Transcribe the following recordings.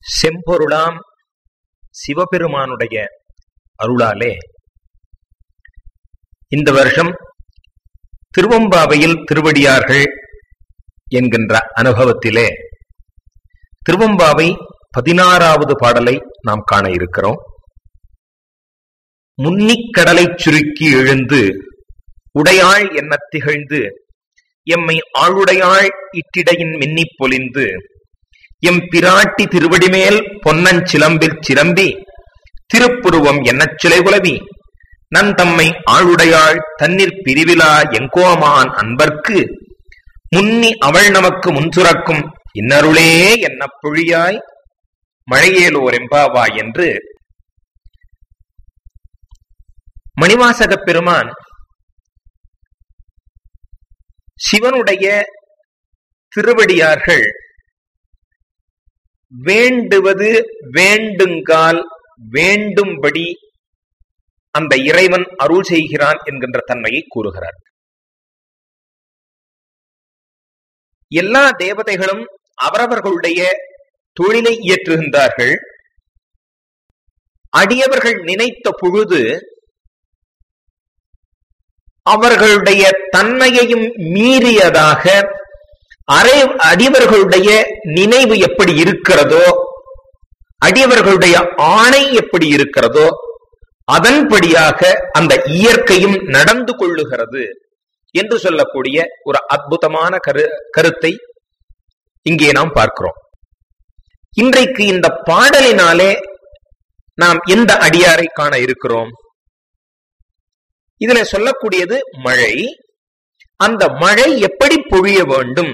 செம்பொருளாம் சிவபெருமானுடைய அருளாலே இந்த வருஷம் திருவம்பாவையில் திருவடியார்கள் என்கின்ற அனுபவத்திலே திருவம்பாவை பதினாறாவது பாடலை நாம் காண இருக்கிறோம் முன்னிக்கடலைச் சுருக்கி எழுந்து உடையாள் என்ன திகழ்ந்து எம்மை ஆளுடையாள் இட்டிடையின் மின்னிப் பொலிந்து எம் பிராட்டி திருவடிமேல் பொன்னஞ்சிலம்பில் சிலம்பி திருப்புருவம் என்னச் சிலை குலவி நன் தம்மை ஆளுடையாள் தன்னிற் பிரிவிலா எங்கோமான் அன்பர்க்கு முன்னி அவள் நமக்கு முன்சுரக்கும் இன்னருளே என்ன பொழியாய் மழையேலோர் எம்பாவா என்று மணிவாசகப் பெருமான் சிவனுடைய திருவடியார்கள் வேண்டுவது வேண்டுங்கால் வேண்டும்படி அந்த இறைவன் அருள் செய்கிறான் என்கின்ற தன்மையை கூறுகிறார் எல்லா தேவதைகளும் அவரவர்களுடைய தொழிலை இயற்றுகின்றார்கள் அடியவர்கள் நினைத்த பொழுது அவர்களுடைய தன்மையையும் மீறியதாக அரை அடியவர்களுடைய நினைவு எப்படி இருக்கிறதோ அடியவர்களுடைய ஆணை எப்படி இருக்கிறதோ அதன்படியாக அந்த இயற்கையும் நடந்து கொள்ளுகிறது என்று சொல்லக்கூடிய ஒரு அற்புதமான கரு கருத்தை இங்கே நாம் பார்க்கிறோம் இன்றைக்கு இந்த பாடலினாலே நாம் எந்த அடியாரை காண இருக்கிறோம் இதுல சொல்லக்கூடியது மழை அந்த மழை எப்படி பொழிய வேண்டும்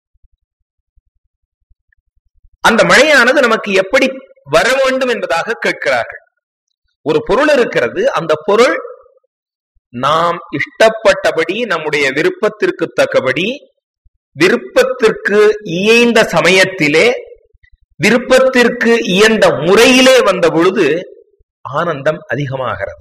அந்த மழையானது நமக்கு எப்படி வர வேண்டும் என்பதாக கேட்கிறார்கள் ஒரு பொருள் இருக்கிறது அந்த பொருள் நாம் இஷ்டப்பட்டபடி நம்முடைய விருப்பத்திற்கு தக்கபடி விருப்பத்திற்கு இயைந்த சமயத்திலே விருப்பத்திற்கு இயந்த முறையிலே வந்த பொழுது ஆனந்தம் அதிகமாகிறது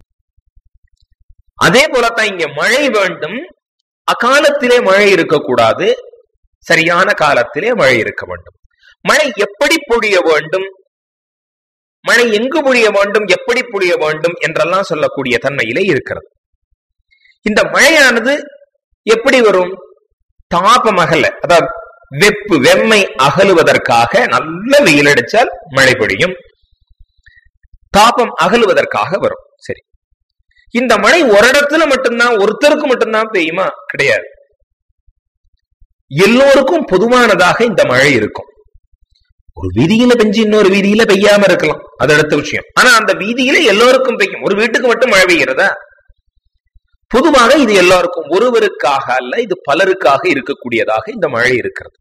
அதே போலத்தான் இங்க மழை வேண்டும் அக்காலத்திலே மழை இருக்கக்கூடாது சரியான காலத்திலே மழை இருக்க வேண்டும் மழை எப்படி பொழிய வேண்டும் மழை எங்கு பொழிய வேண்டும் எப்படி பொழிய வேண்டும் என்றெல்லாம் சொல்லக்கூடிய தன்மையிலே இருக்கிறது இந்த மழையானது எப்படி வரும் தாபம் அகல அதாவது வெப்பு வெம்மை அகலுவதற்காக நல்ல வெயில் அடிச்சால் மழை பொழியும் தாபம் அகலுவதற்காக வரும் சரி இந்த மழை ஒரு இடத்துல மட்டும்தான் ஒருத்தருக்கு மட்டும்தான் பெய்யுமா கிடையாது எல்லோருக்கும் பொதுவானதாக இந்த மழை இருக்கும் ஒரு வீதியில பெஞ்சு இன்னொரு வீதியில பெய்யாம இருக்கலாம் அது அடுத்த விஷயம் ஆனா அந்த வீதியில எல்லோருக்கும் பெய்யும் ஒரு வீட்டுக்கு மட்டும் மழை பெய்கிறதா பொதுவாக இது எல்லாருக்கும் ஒருவருக்காக அல்ல இது பலருக்காக இருக்கக்கூடியதாக இந்த மழை இருக்கிறது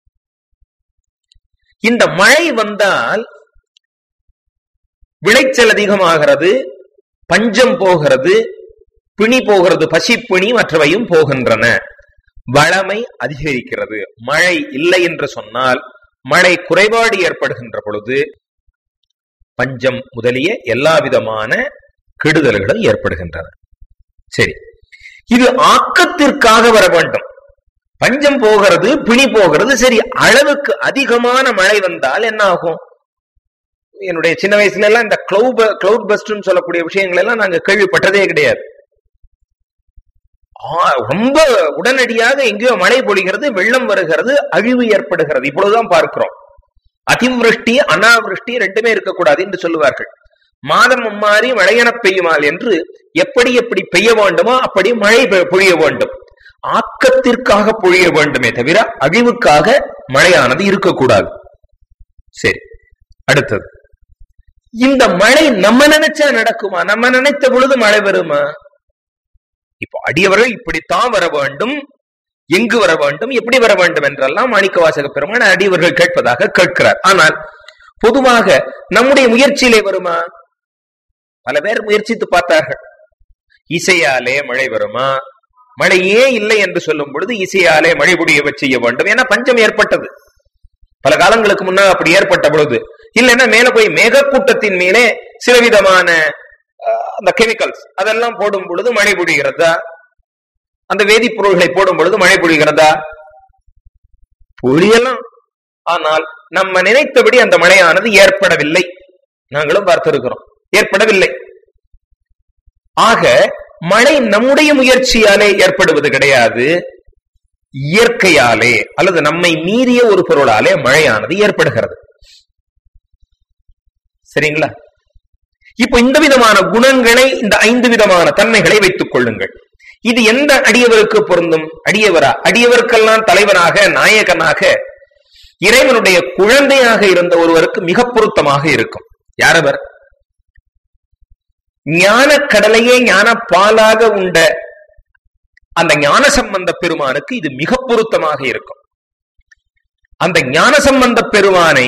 இந்த மழை வந்தால் விளைச்சல் அதிகமாகிறது பஞ்சம் போகிறது பிணி போகிறது பசிப்பிணி மற்றவையும் போகின்றன வளமை அதிகரிக்கிறது மழை இல்லை என்று சொன்னால் மழை குறைபாடு ஏற்படுகின்ற பொழுது பஞ்சம் முதலிய எல்லா விதமான கெடுதல்களும் ஏற்படுகின்றன சரி இது ஆக்கத்திற்காக வர வேண்டும் பஞ்சம் போகிறது பிணி போகிறது சரி அளவுக்கு அதிகமான மழை வந்தால் என்ன ஆகும் என்னுடைய சின்ன வயசுல எல்லாம் இந்த கிளவுட் கிளவுட் பஸ்ட்னு சொல்லக்கூடிய விஷயங்கள் எல்லாம் நாங்க கேள்விப்பட்டதே கிடையாது ரொம்ப உடனடியாக எங்கேயோ மழை பொழிகிறது வெள்ளம் வருகிறது அழிவு ஏற்படுகிறது இப்பொழுதுதான் பார்க்கிறோம் அதிவிருஷ்டி அனாவிருஷ்டி ரெண்டுமே இருக்கக்கூடாது என்று சொல்லுவார்கள் மாதம் மும்மாறி மழையென பெய்யுமால் என்று எப்படி எப்படி பெய்ய வேண்டுமோ அப்படி மழை பொழிய வேண்டும் ஆக்கத்திற்காக பொழிய வேண்டுமே தவிர அழிவுக்காக மழையானது இருக்கக்கூடாது சரி அடுத்தது இந்த மழை நம்ம நினைச்சா நடக்குமா நம்ம நினைத்த பொழுது மழை வருமா இப்போ அடியவர்கள் இப்படித்தான் வர வேண்டும் எங்கு வர வேண்டும் எப்படி வர வேண்டும் என்றெல்லாம் மாணிக்க வாசக பெருமான அடியவர்கள் கேட்பதாக கேட்கிறார் ஆனால் பொதுவாக நம்முடைய முயற்சியிலே வருமா பல பேர் முயற்சித்து பார்த்தார்கள் இசையாலே மழை வருமா மழையே இல்லை என்று சொல்லும் பொழுது இசையாலே மழை பொடிய செய்ய வேண்டும் ஏன்னா பஞ்சம் ஏற்பட்டது பல காலங்களுக்கு முன்னால் அப்படி ஏற்பட்ட பொழுது இல்லைன்னா மேல போய் மேகக்கூட்டத்தின் மேலே சில விதமான அந்த கெமிக்கல்ஸ் அதெல்லாம் போடும் பொழுது மழை பொழிகிறதா அந்த வேதிப்பொருள்களை போடும் பொழுது மழை பொழிகிறதா பொழியலாம் ஆனால் நம்ம நினைத்தபடி அந்த மழையானது ஏற்படவில்லை நாங்களும் பார்த்திருக்கிறோம் ஏற்படவில்லை ஆக மழை நம்முடைய முயற்சியாலே ஏற்படுவது கிடையாது இயற்கையாலே அல்லது நம்மை மீறிய ஒரு பொருளாலே மழையானது ஏற்படுகிறது சரிங்களா இப்ப இந்த விதமான குணங்களை இந்த ஐந்து விதமான தன்மைகளை வைத்துக் கொள்ளுங்கள் இது எந்த அடியவருக்கு பொருந்தும் அடியவரா அடியவருக்கெல்லாம் தலைவனாக நாயகனாக இறைவனுடைய குழந்தையாக இருந்த ஒருவருக்கு மிக பொருத்தமாக இருக்கும் யாரவர் ஞான கடலையே ஞான பாலாக உண்ட அந்த ஞான சம்பந்த பெருமானுக்கு இது மிக பொருத்தமாக இருக்கும் அந்த ஞான சம்பந்த பெருமானை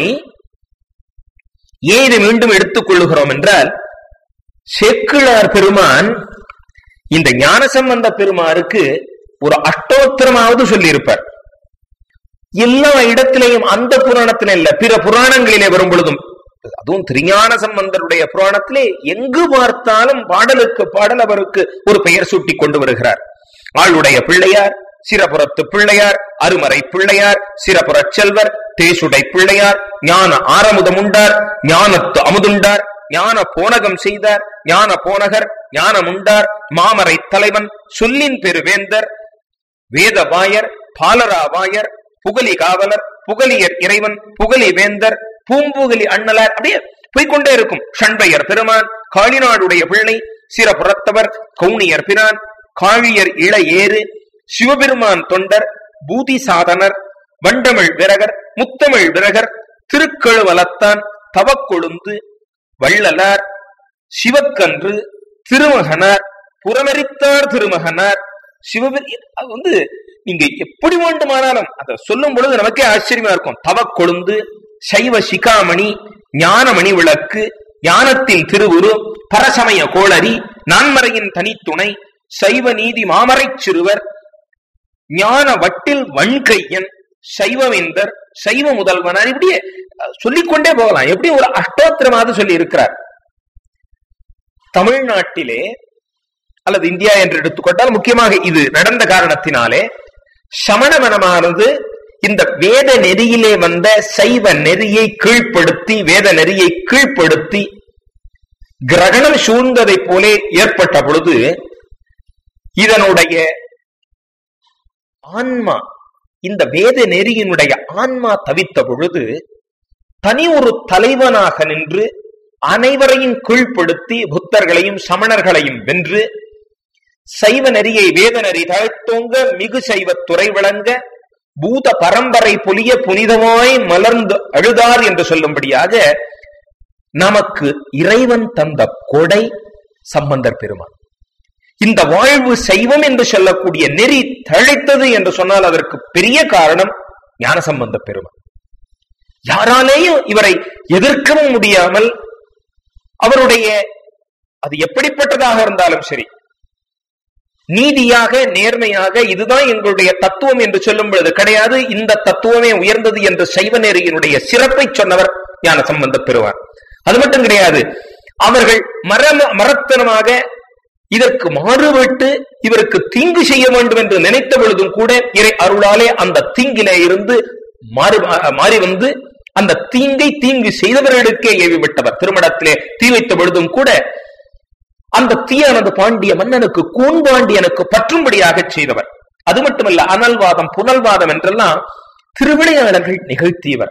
ஏன் இதை மீண்டும் எடுத்துக் கொள்ளுகிறோம் என்றால் செக்கிழார் பெருமான் இந்த ஞான சம்பந்த பெருமாருக்கு ஒரு அஷ்டோத்திரமாவது சொல்லியிருப்பார் எல்லா இடத்திலேயும் அந்த புராணத்தில இல்ல பிற புராணங்களிலே வரும் பொழுதும் அதுவும் திருஞான சம்பந்தருடைய புராணத்திலே எங்கு பார்த்தாலும் பாடலுக்கு பாடல் அவருக்கு ஒரு பெயர் சூட்டி கொண்டு வருகிறார் ஆளுடைய பிள்ளையார் சிரபுரத்து பிள்ளையார் அருமறை பிள்ளையார் சிரபுரச் செல்வர் தேசுடை பிள்ளையார் ஞான ஆரமுதமுண்டார் ஞானத்து அமுதுண்டார் ஞான போனகம் செய்தார் ஞான போனகர் ஞானமுண்டார் மாமரை தலைவன் சொல்லின் பெருவேந்தர் வேதவாயர் பாலராவாயர் புகலி காவலர் புகலியர் இறைவன் புகலி வேந்தர் பூம்புகலி அண்ணலார் அப்படியே போய்கொண்டே இருக்கும் ஷண்பையர் பெருமான் காளிநாடுடைய பிள்ளை சிறப்புறத்தவர் கவுனியர் பிரான் காழியர் இள ஏறு சிவபெருமான் தொண்டர் பூதி சாதனர் வண்டமிழ் விரகர் முத்தமிழ் விரகர் திருக்கழுவலத்தான் தவக்கொழுந்து வள்ளலார் சிவக்கன்று திருமகனார் புறமரித்தார் திருமகனார் சிவபெரி அது வந்து நீங்க எப்படி வேண்டுமானாலும் அதை சொல்லும் பொழுது நமக்கே ஆச்சரியமா இருக்கும் தவக்கொழுந்து சைவ சிகாமணி ஞானமணி விளக்கு ஞானத்தின் திருவுரு பரசமய கோளரி நான்மறையின் தனித்துணை சைவ நீதி மாமரைச் சிறுவர் ஞான வட்டில் வன்கையன் சைவவேந்தர் சைவ முதல்வனார் இப்படியே சொல்லிக்கொண்டே போகலாம் எப்படி ஒரு அஷ்டோத்திரமாவது சொல்லி இருக்கிறார் தமிழ்நாட்டிலே அல்லது இந்தியா என்று எடுத்துக்கொண்டால் முக்கியமாக இது நடந்த காரணத்தினாலே சமண மனமானது இந்த வேத நெறியிலே வந்த சைவ நெறியை கீழ்ப்படுத்தி வேத நெறியை கீழ்ப்படுத்தி கிரகணம் சூழ்ந்ததை போலே ஏற்பட்ட பொழுது இதனுடைய ஆன்மா இந்த வேத நெறியினுடைய ஆன்மா தவித்த பொழுது தனி ஒரு தலைவனாக நின்று அனைவரையும் கீழ்ப்படுத்தி புத்தர்களையும் சமணர்களையும் வென்று சைவ நெறியை வேத நெறி தாழ்த்தோங்க மிகு சைவ துறை விளங்க பூத பரம்பரை பொலிய புனிதமாய் மலர்ந்து அழுதார் என்று சொல்லும்படியாக நமக்கு இறைவன் தந்த கொடை சம்பந்தர் பெருமான் இந்த வாழ்வு சைவம் என்று சொல்லக்கூடிய நெறி தழைத்தது என்று சொன்னால் அதற்கு பெரிய காரணம் ஞான சம்பந்த பெருமான் யாராலேயும் இவரை எதிர்க்கவும் முடியாமல் அவருடைய அது எப்படிப்பட்டதாக இருந்தாலும் சரி நீதியாக நேர்மையாக இதுதான் எங்களுடைய தத்துவம் என்று சொல்லும் பொழுது கிடையாது இந்த தத்துவமே உயர்ந்தது என்று சைவ நெறியினுடைய சிறப்பை சொன்னவர் ஞான சம்பந்த பெறுவார் அது மட்டும் கிடையாது அவர்கள் மரம் மரத்தனமாக இதற்கு மாறுபட்டு இவருக்கு தீங்கு செய்ய வேண்டும் என்று நினைத்த பொழுதும் கூட இறை அருளாலே அந்த தீங்கிலே இருந்து மாறி மாறி வந்து அந்த தீங்கை தீங்கு செய்தவர்களுக்கே ஏவி விட்டவர் திருமணத்திலே தீ வைத்த பொழுதும் கூட அந்த தீயானது பாண்டிய மன்னனுக்கு கூன்பாண்டியனுக்கு பற்றும்படியாக செய்தவர் அது மட்டுமல்ல அனல்வாதம் புனல்வாதம் என்றெல்லாம் திருவிளையாடல்கள் நிகழ்த்தியவர்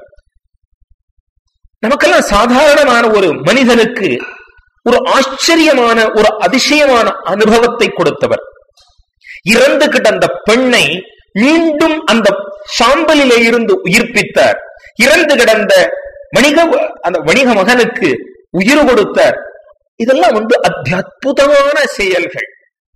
நமக்கெல்லாம் சாதாரணமான ஒரு மனிதனுக்கு ஒரு ஆச்சரியமான ஒரு அதிசயமான அனுபவத்தை கொடுத்தவர் இறந்து கிடந்த பெண்ணை மீண்டும் அந்த சாம்பலிலே இருந்து உயிர்ப்பித்தார் இறந்து கிடந்த வணிக அந்த வணிக மகனுக்கு உயிர் கொடுத்தார் இதெல்லாம் வந்து அத்தியுதமான செயல்கள்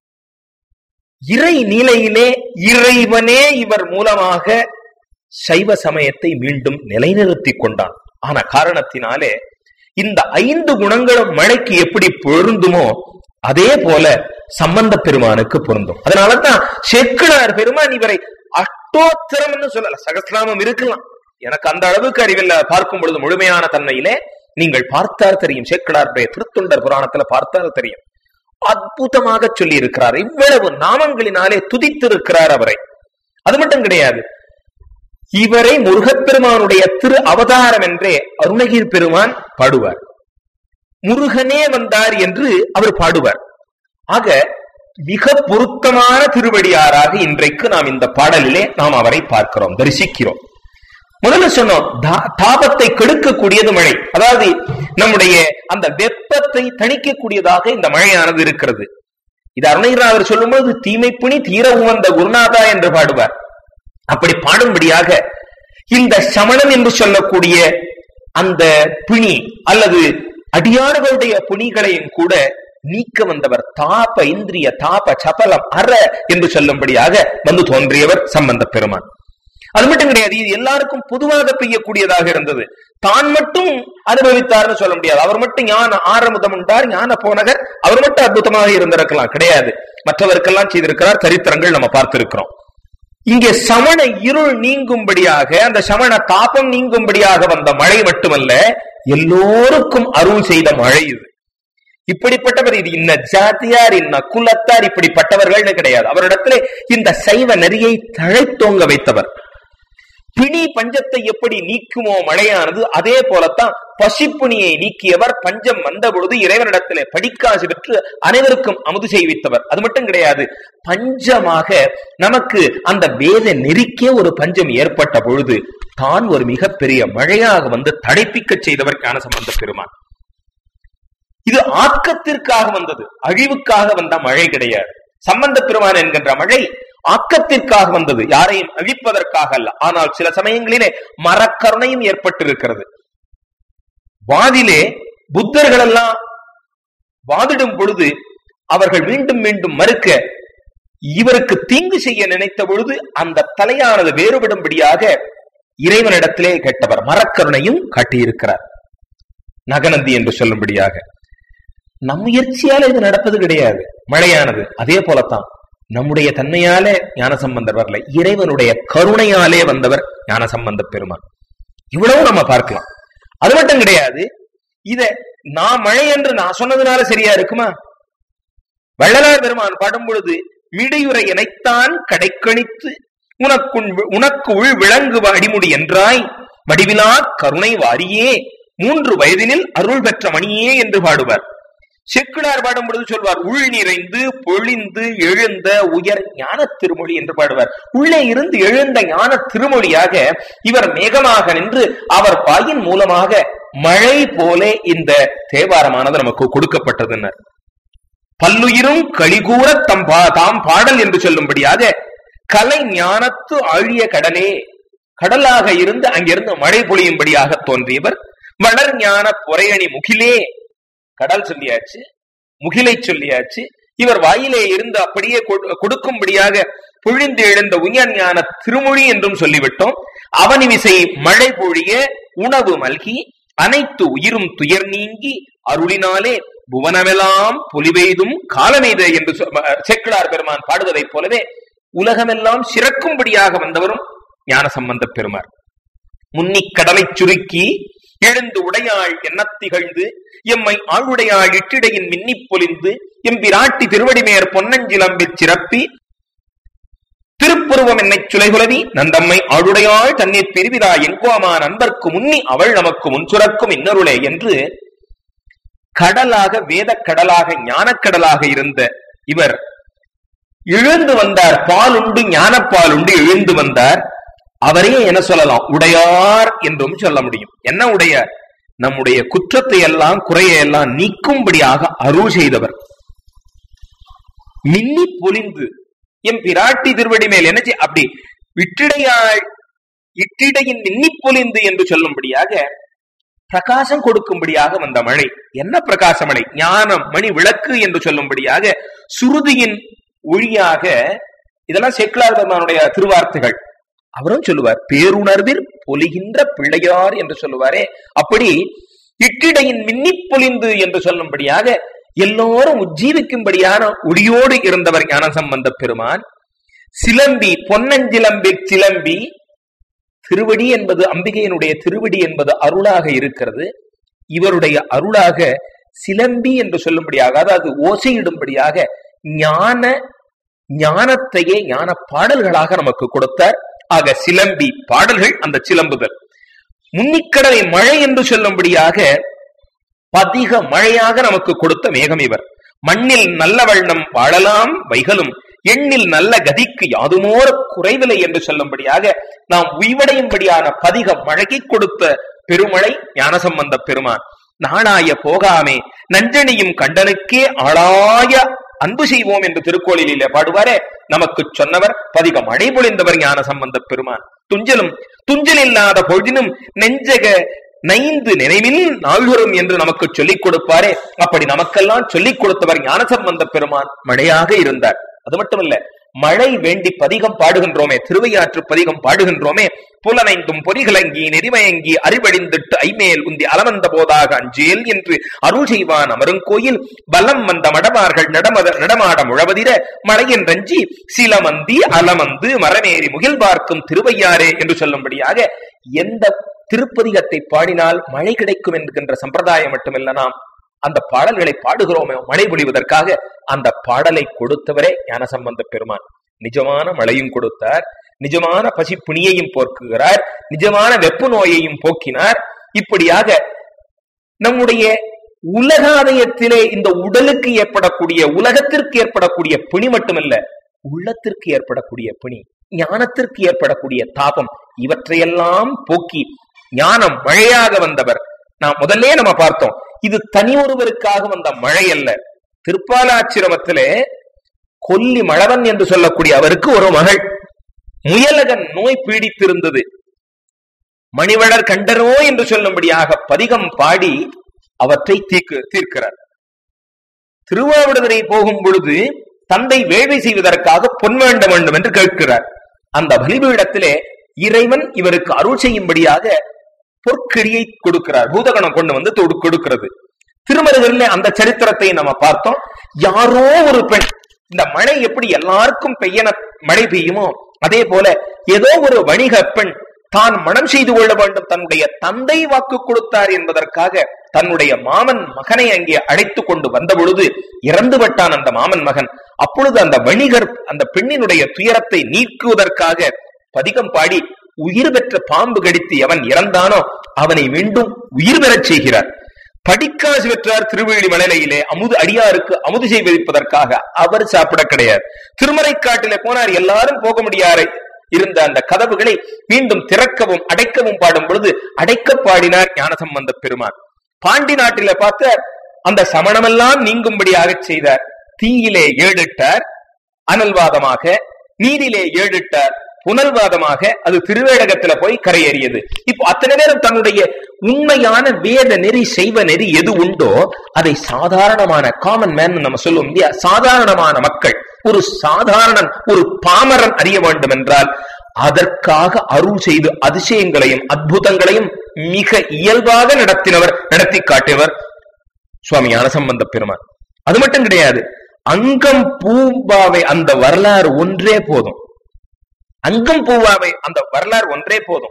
இறை நிலையிலே இறைவனே இவர் மூலமாக சைவ சமயத்தை மீண்டும் நிலைநிறுத்திக் கொண்டான் ஆன காரணத்தினாலே இந்த ஐந்து குணங்களும் மழைக்கு எப்படி பொருந்துமோ அதே போல சம்பந்த பெருமானுக்கு பொருந்தும் அதனாலதான் செக்கினார் பெருமான் இவரை அஷ்டோத்திரம் சொல்லல சகசிராமம் இருக்கலாம் எனக்கு அந்த அளவுக்கு அறிவில்ல பார்க்கும் பொழுது முழுமையான தன்மையிலே நீங்கள் பார்த்தால் தெரியும் சேக்கடாருடைய திருத்தொண்டர் புராணத்துல பார்த்தால் தெரியும் அற்புதமாக சொல்லி இருக்கிறார் இவ்வளவு நாமங்களினாலே துதித்திருக்கிறார் அவரை அது மட்டும் கிடையாது இவரை முருகப்பெருமானுடைய திரு அவதாரம் என்றே அருணகிரி பெருமான் பாடுவார் முருகனே வந்தார் என்று அவர் பாடுவார் ஆக மிக பொருத்தமான திருவடியாராக இன்றைக்கு நாம் இந்த பாடலிலே நாம் அவரை பார்க்கிறோம் தரிசிக்கிறோம் முதல்ல சொன்னோம் தா- தாபத்தை கெடுக்கக்கூடியது மழை அதாவது நம்முடைய அந்த வெப்பத்தை தணிக்கக்கூடியதாக இந்த மழையானது இருக்கிறது இது அருணகிரிநாதர் சொல்லும்போது தீமைப்புணி தீர உவந்த குருநாதா என்று பாடுவார் அப்படி பாடும்படியாக இந்த சமணம் என்று சொல்லக்கூடிய அந்த பிணி அல்லது அடியார்களுடைய புனிகளையும் கூட நீக்க வந்தவர் தாப இந்திரிய தாப சபலம் அற என்று சொல்லும்படியாக வந்து தோன்றியவர் சம்பந்த பெருமான் அது மட்டும் கிடையாது இது எல்லாருக்கும் பொதுவாக பெய்யக்கூடியதாக இருந்தது தான் மட்டும் அனுபவித்தார்னு சொல்ல முடியாது அவர் மட்டும் ஞான ஆரமுதம் உண்டார் ஞான போனகர் அவர் மட்டும் அற்புதமாக இருந்திருக்கலாம் கிடையாது மற்றவருக்கெல்லாம் செய்திருக்கிறார் சரித்திரங்கள் நம்ம பார்த்திருக்கிறோம் இங்கே சமண இருள் நீங்கும்படியாக அந்த சமண தாபம் நீங்கும்படியாக வந்த மழை மட்டுமல்ல எல்லோருக்கும் அருள் செய்த மழை இது இப்படிப்பட்டவர் இது இன்ன ஜாதியார் இன்ன குலத்தார் இப்படிப்பட்டவர்கள்னு கிடையாது அவரிடத்துல இந்த சைவ நெறியை தழைத்தோங்க வைத்தவர் பிணி பஞ்சத்தை எப்படி நீக்குமோ மழையானது அதே போலத்தான் பசிப்புணியை நீக்கியவர் பஞ்சம் வந்த பொழுது இறைவனிடத்திலே படிக்காசு பெற்று அனைவருக்கும் அமுது செய்வித்தவர் அது மட்டும் கிடையாது பஞ்சமாக நமக்கு அந்த வேத நெறிக்கே ஒரு பஞ்சம் ஏற்பட்ட பொழுது தான் ஒரு மிகப்பெரிய மழையாக வந்து தடைப்பிக்க செய்தவர் ஞான சம்பந்த பெருமான் இது ஆக்கத்திற்காக வந்தது அழிவுக்காக வந்த மழை கிடையாது சம்பந்த பெருமான் என்கின்ற மழை ஆக்கத்திற்காக வந்தது யாரையும் அழிப்பதற்காக அல்ல ஆனால் சில சமயங்களிலே மரக்கருணையும் ஏற்பட்டிருக்கிறது வாதிலே புத்தர்கள் எல்லாம் வாதிடும் பொழுது அவர்கள் மீண்டும் மீண்டும் மறுக்க இவருக்கு தீங்கு செய்ய நினைத்த பொழுது அந்த தலையானது வேறுபடும்படியாக இறைவனிடத்திலே கேட்டவர் மரக்கருணையும் காட்டியிருக்கிறார் நகநந்தி என்று சொல்லும்படியாக நம் முயற்சியால இது நடப்பது கிடையாது மழையானது அதே போலத்தான் நம்முடைய தன்மையாலே ஞானசம்பந்தர் வரல இறைவனுடைய கருணையாலே வந்தவர் ஞானசம்பந்த பெருமான் இவ்வளவு நம்ம பார்க்கலாம் அது மட்டும் கிடையாது இத நான் மழை என்று நான் சொன்னதுனால சரியா இருக்குமா வள்ளலார் பெருமான் பாடும் பொழுது மிடையுரை இணைத்தான் கடைக்கணித்து உனக்குள் உனக்கு உள் விளங்கு அடிமுடி என்றாய் வடிவிலா கருணை வாரியே மூன்று வயதினில் அருள் பெற்ற மணியே என்று பாடுவார் செக்குடார் பாடும் பொழுது சொல்வார் உள் நிறைந்து பொழிந்து எழுந்த உயர் ஞான திருமொழி என்று பாடுவார் உள்ளே இருந்து எழுந்த ஞான திருமொழியாக இவர் மேகமாக நின்று அவர் பாயின் மூலமாக மழை போலே இந்த தேவாரமானது நமக்கு கொடுக்கப்பட்டதுன்னர் பல்லுயிரும் கழிகூற தம் பா- தாம் பாடல் என்று சொல்லும்படியாக கலை ஞானத்து ஆழிய கடலே கடலாக இருந்து அங்கிருந்து மழை பொழியும்படியாக தோன்றியவர் வளர் ஞான பொறையணி முகிலே கடல் சொல்லியாச்சு முகிலை சொல்லியாச்சு இவர் வாயிலே இருந்து அப்படியே கொடு- கொடுக்கும்படியாக பொழிந்து எழுந்த உயர் ஞான திருமொழி என்றும் சொல்லிவிட்டோம் அவனி விசை மழை பொழிய உணவு மல்கி அனைத்து உயிரும் துயர் நீங்கி அருளினாலே புவனமெல்லாம் பொலிவெய்தும் காலமெய்த என்று சொ- அஹ் சேக்கிழார் பெருமான் பாடுவதைப் போலவே உலகமெல்லாம் சிறக்கும்படியாக வந்தவரும் ஞான சம்பந்த பெருமார் முன்னிக் கடலைச் சுருக்கி எழுந்து உடையாள் எண்ணத் திகழ்ந்து எம்மை ஆளுடையாள் இட்டிடையின் மின்னிப் பொலிந்து எம்பிராட்டி திருவடிமேற் பொன்னஞ்சிலம்பிற் சிறப்பி திருப்புருவம் என்னைச் சுலைகுலவி நந்தம்மை ஆளுடையாள் தண்ணீர் பிரிவிதா எங்கோமா நண்பர்க்கு முன்னி அவள் நமக்கு முன்சுரக்கும் இன்னருளே என்று கடலாக வேதக் கடலாக ஞானக்கடலாக இருந்த இவர் எழுந்து வந்தார் பால் உண்டு ஞானப்பால் உண்டு எழுந்து வந்தார் அவரையே என்ன சொல்லலாம் உடையார் என்றும் சொல்ல முடியும் என்ன உடையார் நம்முடைய குற்றத்தை எல்லாம் குறையை எல்லாம் நீக்கும்படியாக அருள் செய்தவர் மின்னி பொலிந்து எம் பிராட்டி திருவடி மேல் என்ன செய்- அப்படி விட்டிடையாள் இட்டிடையின் மின்னி பொலிந்து என்று சொல்லும்படியாக பிரகாசம் கொடுக்கும்படியாக வந்த மழை என்ன பிரகாச மழை ஞானம் மணி விளக்கு என்று சொல்லும்படியாக சுருதியின் ஒளியாக இதெல்லாம் சேக்கிலார் பெருமானுடைய திருவார்த்தைகள் அவரும் சொல்லுவார் பேருணர்வில் பொலிகின்ற பிள்ளையார் என்று சொல்லுவாரே அப்படி இட்டிடையின் மின்னிப் பொலிந்து என்று சொல்லும்படியாக எல்லோரும் உஜ்ஜீவிக்கும்படியான ஒளியோடு இருந்தவர் ஞானசம்பந்த பெருமான் சிலம்பி பொன்னஞ்சிலம்பி சிலம்பி திருவடி என்பது அம்பிகையினுடைய திருவடி என்பது அருளாக இருக்கிறது இவருடைய அருளாக சிலம்பி என்று சொல்லும்படியாக அதாவது ஓசையிடும்படியாக ஞான ஞானத்தையே ஞான பாடல்களாக நமக்கு கொடுத்தார் ஆக சிலம்பி பாடல்கள் அந்த சிலம்புதல் முன்னிக்கடலை மழை என்று சொல்லும்படியாக பதிக மழையாக நமக்கு கொடுத்த மேகம் இவர் மண்ணில் நல்ல வண்ணம் வாழலாம் வைகளும் எண்ணில் நல்ல கதிக்கு யாதுமோர குறைவில்லை என்று சொல்லும்படியாக நாம் உய்வடையும்படியான பதிக மழைக்கு கொடுத்த பெருமழை ஞானசம்பந்த பெருமான் நாணாய போகாமே நஞ்சனியும் கண்டனுக்கே ஆளாய அன்பு செய்வோம் என்று திருக்கோளிலே பாடுவாரே நமக்கு சொன்னவர் பதிக மழை பொழிந்தவர் ஞான சம்பந்த பெருமான் துஞ்சலும் துஞ்சல் இல்லாத பொழுதினும் நெஞ்சக நைந்து நினைவில் நாள்வரும் என்று நமக்கு சொல்லிக் கொடுப்பாரே அப்படி நமக்கெல்லாம் சொல்லிக் கொடுத்தவர் ஞானசம்பந்த பெருமான் மழையாக இருந்தார் அது மட்டுமல்ல மழை வேண்டி பதிகம் பாடுகின்றோமே திருவையாற்று பதிகம் பாடுகின்றோமே புலனைந்தும் பொறிகளங்கி நெறிமயங்கி அறிவழிந்திட்டு ஐமேல் உந்தி அலவந்த போதாக அஞ்சேல் என்று அருள் செய்வான் அமருங்கோயில் பலம் வந்த மடவார்கள் நடமத நடமாட முழவதிர மழையின் ரஞ்சி சிலமந்தி அலமந்து மரமேறி முகில் பார்க்கும் திருவையாரே என்று சொல்லும்படியாக எந்த திருப்பதிகத்தை பாடினால் மழை கிடைக்கும் என்கின்ற சம்பிரதாயம் மட்டுமல்ல நாம் அந்த பாடல்களை பாடுகிறோமே மழை பொழிவதற்காக அந்த பாடலை கொடுத்தவரே ஞானசம்பந்த பெருமான் நிஜமான மழையும் கொடுத்தார் நிஜமான பசி புனியையும் போக்குகிறார் நிஜமான வெப்பு நோயையும் போக்கினார் இப்படியாக நம்முடைய உலகாதயத்திலே இந்த உடலுக்கு ஏற்படக்கூடிய உலகத்திற்கு ஏற்படக்கூடிய பிணி மட்டுமல்ல உள்ளத்திற்கு ஏற்படக்கூடிய பிணி ஞானத்திற்கு ஏற்படக்கூடிய தாபம் இவற்றையெல்லாம் போக்கி ஞானம் மழையாக வந்தவர் நான் முதல்ல நம்ம பார்த்தோம் இது தனி ஒருவருக்காக வந்த மழை அல்ல திருப்பாலாச்சிரமத்திலே கொல்லி மழவன் என்று சொல்லக்கூடிய அவருக்கு ஒரு மகள் முயலகன் நோய் பீடித்திருந்தது மணிவளர் கண்டனோ என்று சொல்லும்படியாக பதிகம் பாடி அவற்றை தீர்க்கு தீர்க்கிறார் திருவாவடுதுறை போகும் பொழுது தந்தை வேள்வி செய்வதற்காக பொன் வேண்ட வேண்டும் என்று கேட்கிறார் அந்த பலிபீடத்திலே இறைவன் இவருக்கு அருள் செய்யும்படியாக பொற்கிழியை கொடுக்கிறார் பூதகணம் கொண்டு வந்து தொடு- கொடுக்கிறது திருமருகரில் அந்த சரித்திரத்தை நம்ம பார்த்தோம் யாரோ ஒரு பெண் இந்த மழை எப்படி எல்லாருக்கும் பெய்யன மழை பெய்யுமோ அதே போல ஏதோ ஒரு வணிக பெண் தான் மனம் செய்து கொள்ள வேண்டும் தன்னுடைய தந்தை வாக்கு கொடுத்தார் என்பதற்காக தன்னுடைய மாமன் மகனை அங்கே அழைத்து கொண்டு வந்த பொழுது இறந்து விட்டான் அந்த மாமன் மகன் அப்பொழுது அந்த வணிகர் அந்த பெண்ணினுடைய துயரத்தை நீக்குவதற்காக பதிகம் பாடி உயிர் பெற்ற பாம்பு கடித்து எவன் இறந்தானோ அவனை மீண்டும் உயிர் பெறச் செய்கிறார் படிக்காசு பெற்றார் திருவேலி மலையிலே அமுது அடியாருக்கு அமுது செய்வதற்காக அவர் சாப்பிட கிடையாது திருமறைக்காட்டிலே போனார் எல்லாரும் போக முடியாத இருந்த அந்த கதவுகளை மீண்டும் திறக்கவும் அடைக்கவும் பாடும் பொழுது அடைக்க பாடினார் ஞானசம்பந்த பெருமான் பாண்டி நாட்டில பார்த்த அந்த சமணமெல்லாம் நீங்கும்படியாக செய்தார் தீயிலே ஏடிட்டார் அனல்வாதமாக நீரிலே ஏடிட்டார் புனல்வாதமாக அது திருவேடகத்துல போய் கரையேறியது இப்போ அத்தனை நேரம் தன்னுடைய உண்மையான வேத நெறி செய்வ நெறி எது உண்டோ அதை சாதாரணமான காமன் மேன் நம்ம சொல்லுவோம் இல்லையா சாதாரணமான மக்கள் ஒரு சாதாரணன் ஒரு பாமரன் அறிய வேண்டும் என்றால் அதற்காக அருள் செய்து அதிசயங்களையும் அற்புதங்களையும் மிக இயல்பாக நடத்தினவர் நடத்தி காட்டியவர் சுவாமி ஞானசம்பந்த பெருமான் அது மட்டும் கிடையாது அங்கம் பூம்பாவை அந்த வரலாறு ஒன்றே போதும் அங்கம் பூவாவை அந்த வரலாறு ஒன்றே போதும்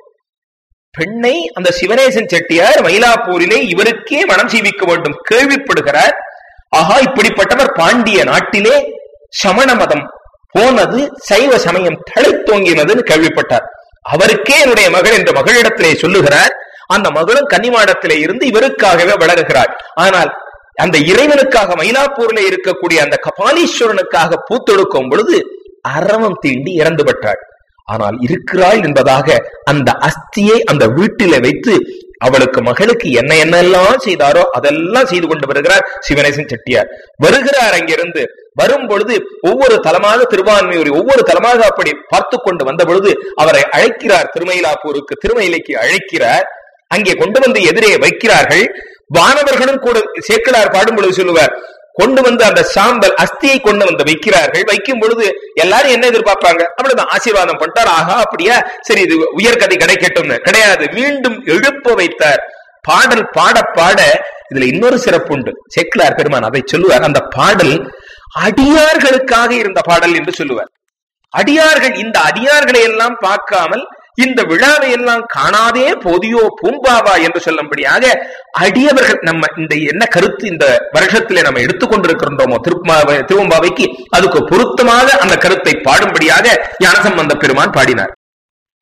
பெண்ணை அந்த சிவனேசன் செட்டியார் மயிலாப்பூரிலே இவருக்கே மனம் செய்விக்க வேண்டும் கேள்விப்படுகிறார் ஆஹா இப்படிப்பட்டவர் பாண்டிய நாட்டிலே சமண மதம் போனது சைவ சமயம் தழைத்தோங்கினதுன்னு கேள்விப்பட்டார் அவருக்கே என்னுடைய மகள் என்ற மகளிடத்திலே சொல்லுகிறார் அந்த மகளும் கன்னிமாடத்திலே இருந்து இவருக்காகவே வளருகிறாள் ஆனால் அந்த இறைவனுக்காக மயிலாப்பூர்ல இருக்கக்கூடிய அந்த கபாலீஸ்வரனுக்காக பூத்தொடுக்கும் பொழுது அரவம் தீண்டி இறந்து விட்டாள் ஆனால் இருக்கிறாள் என்பதாக அந்த அஸ்தியை அந்த வீட்டில வைத்து அவளுக்கு மகளுக்கு என்ன என்னெல்லாம் செய்தாரோ அதெல்லாம் செய்து கொண்டு வருகிறார் சிவனேசன் செட்டியார் வருகிறார் அங்கிருந்து வரும் பொழுது ஒவ்வொரு தலமாக திருவான்மையூர் ஒவ்வொரு தலமாக அப்படி பார்த்து கொண்டு வந்த பொழுது அவரை அழைக்கிறார் திருமயிலாப்பூருக்கு திருமயிலைக்கு அழைக்கிறார் அங்கே கொண்டு வந்து எதிரே வைக்கிறார்கள் வானவர்களும் கூட சேக்கிழார் பாடும் பொழுது சொல்லுவார் கொண்டு வந்து அந்த சாம்பல் அஸ்தியை கொண்டு வந்து வைக்கிறார்கள் வைக்கும் பொழுது எல்லாரும் என்ன எதிர்பார்ப்பாங்க அவ்வளவுதான் ஆசீர்வாதம் பண்ணிட்டார் ஆகா அப்படியா சரி இது உயர்கதை கிடைக்கட்டும்னு கிடையாது மீண்டும் எழுப்ப வைத்தார் பாடல் பாட பாட இதுல இன்னொரு சிறப்பு உண்டு செக்கிலார் பெருமான் அதை சொல்லுவார் அந்த பாடல் அடியார்களுக்காக இருந்த பாடல் என்று சொல்லுவார் அடியார்கள் இந்த அடியார்களை எல்லாம் பார்க்காமல் இந்த விழாவை எல்லாம் காணாதே போதியோ பூம்பாவா என்று சொல்லும்படியாக அடியவர்கள் நம்ம இந்த என்ன கருத்து இந்த வருஷத்திலே நம்ம எடுத்துக்கொண்டிருக்கின்றோமோ திருப்பாவை திருவம்பாவைக்கு அதுக்கு பொருத்தமாக அந்த கருத்தை பாடும்படியாக ஞானசம்பந்த பெருமான் பாடினார்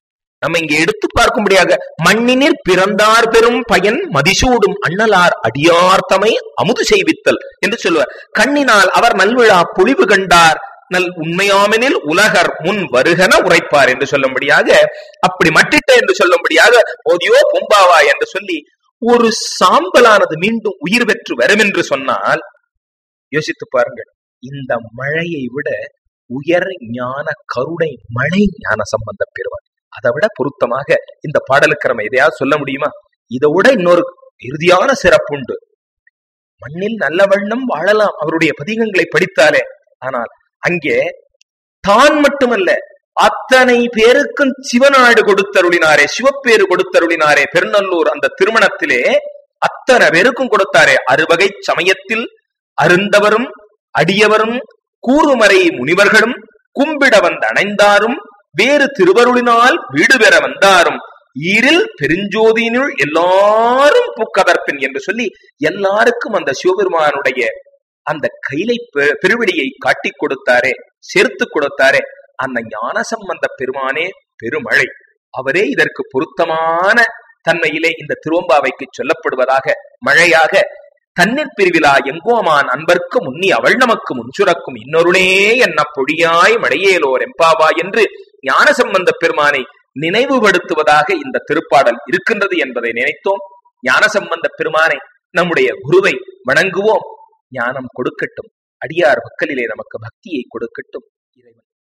நம்ம இங்க எடுத்து பார்க்கும்படியாக மண்ணினில் பிறந்தார் பெரும் பயன் மதிசூடும் அண்ணலார் அடியார்த்தமை அமுது செய்வித்தல் என்று சொல்லுவார் கண்ணினால் அவர் நல்விழா பொழிவு கண்டார் நல் உண்மையாமெனில் உலகர் முன் வருகன உரைப்பார் என்று சொல்லும்படியாக அப்படி மட்டிட்ட என்று சொல்லும்படியாக ஓதியோ பொம்பாவா என்று சொல்லி ஒரு சாம்பலானது மீண்டும் உயிர் பெற்று வரும் என்று சொன்னால் யோசித்து பாருங்கள் இந்த மழையை விட உயர் ஞான கருணை மழை ஞான சம்பந்த பெறுவார் அதை விட பொருத்தமாக இந்த பாடலுக்கு நம்ம எதையாவது சொல்ல முடியுமா இதை விட இன்னொரு இறுதியான சிறப்புண்டு மண்ணில் நல்ல வண்ணம் வாழலாம் அவருடைய பதிகங்களை படித்தாலே ஆனால் அங்கே தான் மட்டுமல்ல அத்தனை பேருக்கும் சிவநாடு கொடுத்தருளினாரே சிவப்பேறு கொடுத்தருளினாரே பெருநல்லூர் அந்த திருமணத்திலே அத்தனை பேருக்கும் கொடுத்தாரே அறுவகை சமயத்தில் அருந்தவரும் அடியவரும் கூறுமறை முனிவர்களும் கும்பிட வந்த அணைந்தாரும் வேறு திருவருளினால் வீடு பெற வந்தாரும் ஈரில் பெருஞ்சோதியினுள் எல்லாரும் புக்கதற்பின் என்று சொல்லி எல்லாருக்கும் அந்த சிவபெருமானுடைய அந்த கைலை பெ- பெருவிடியை காட்டிக் கொடுத்தாரே சேர்த்து கொடுத்தாரே அந்த ஞான சம்பந்த பெருமானே பெருமழை அவரே இதற்கு பொருத்தமான தன்மையிலே இந்த திருவம்பாவைக்கு சொல்லப்படுவதாக மழையாக தண்ணீர் பிரிவிழா எங்கோமான் அன்பர்க்கு முன்னி அவள் நமக்கு முன்சுரக்கும் இன்னொருளே என்ன பொடியாய் மழையேலோர் எம்பாவா என்று ஞான சம்பந்த பெருமானை நினைவுபடுத்துவதாக இந்த திருப்பாடல் இருக்கின்றது என்பதை நினைத்தோம் ஞான சம்பந்த பெருமானை நம்முடைய குருவை வணங்குவோம் ஞானம் கொடுக்கட்டும் அடியார் மக்களிலே நமக்கு பக்தியை கொடுக்கட்டும் இறைவன்